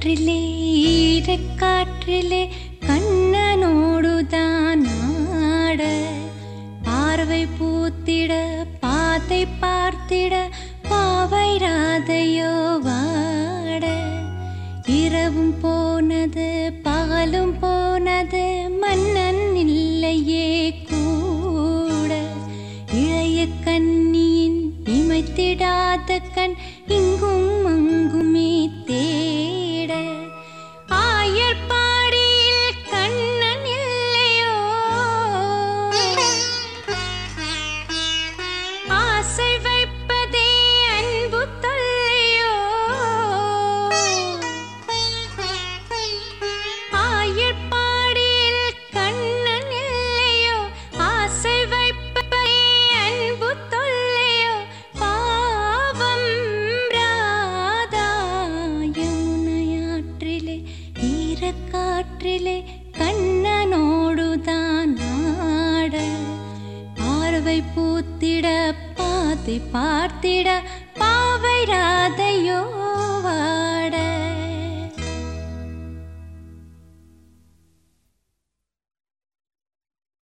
காற்றிலே ஈரக்காற்றிலே கண்ணனோடுதான் ஆட பார்வை பூத்திட பாதை பார்த்திட பாவை ராதையோ வாட இரவும் போனது பகலும் போனது மன்னன் இல்லையே கூட இளைய கண்ணியின் இமைத்திடாத கண் இங்கும் அங்குமே தேட ஆயர்பாடியில் கண்ணன் இல்லையோ ஆசை வைப்பதே அன்பு தொல்லையோ ஆயர்பாடியில் கண்ணன் இல்லையோ ஆசை வைப்பதே அன்பு தொல்லையோ பாவம் ராதா யமுனையாற்றிலே ஈரக்காற்றிலே கண்ணனோடுதான் ஆட பார்வை பூத்திட பாதை பார்த்திட பாவை ராதையோ